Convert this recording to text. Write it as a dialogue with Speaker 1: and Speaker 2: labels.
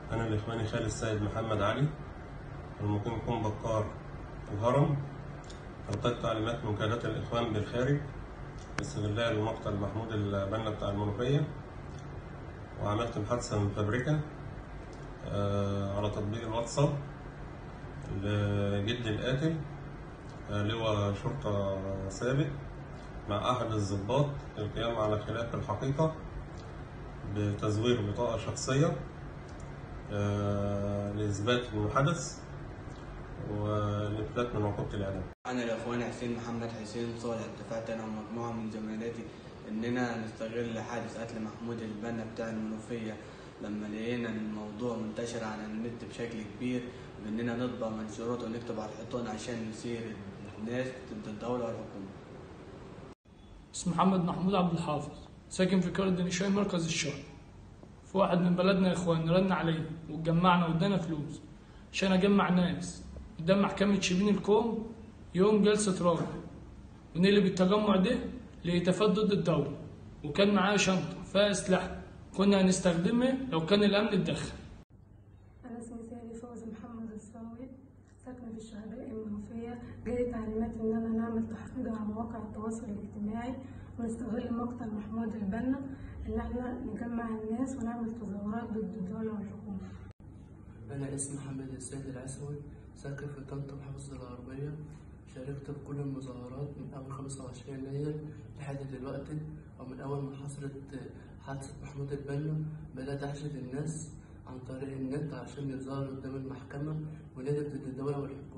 Speaker 1: أنا الإخواني خالد السيد محمد علي المقيم كوم بكار الهرم ألقيت تعليمات من قيادات الإخوان بالخارج باستغلال المقتل محمود البنا بتاع المنوفية وعملت محادثة مفبركة آه، على تطبيق الواتساب لجد القاتل آه، لواء شرطة سابق مع أحد الضباط للقيام على خلاف الحقيقة بتزوير بطاقة شخصية آه، لإثبات إنه حدث والإفلات من عقوبة الإعدام.
Speaker 2: أنا الأخوان حسين محمد حسين صالح اتفقت أنا ومجموعة من زملائي إننا نستغل حادث قتل محمود البنا بتاع المنوفية لما لقينا الموضوع منتشر على النت بشكل كبير بإننا نطبع منشورات ونكتب على الحيطان عشان نثير الناس ضد الدولة والحكومة.
Speaker 3: اسمي محمد محمود عبد الحافظ ساكن في قرية دنيشاي مركز الشرق في واحد من بلدنا يا اخوان رن عليا واتجمعنا وادانا فلوس عشان اجمع ناس قدام محكمة شبين الكوم يوم جلسة راجع ونقلب التجمع ده لهتافات ضد الدولة وكان معايا شنطة فيها أسلحة كنا هنستخدمها لو كان الأمن اتدخل
Speaker 4: أنا اسمي سالي فوزي محمد الصاوي ساكنة في الشهداء المنوفية جالي تعليمات إن أنا نعمل تحريض على مواقع التواصل الاجتماعي ونستغل مقتل محمود البنا إن احنا نجمع الناس ونعمل تظاهرات ضد الدولة والحكومة.
Speaker 5: أنا اسمي محمد السيد العسوي ساكن في طنطا محافظة الغربية شاركت بكل المظاهرات من أول 25 يناير لحد دلوقتي ومن أول ما حصلت حادثة محمود البنا بدأت أحشد الناس عن طريق النت عشان يظهروا قدام المحكمة وندب ضد الدولة والحكومة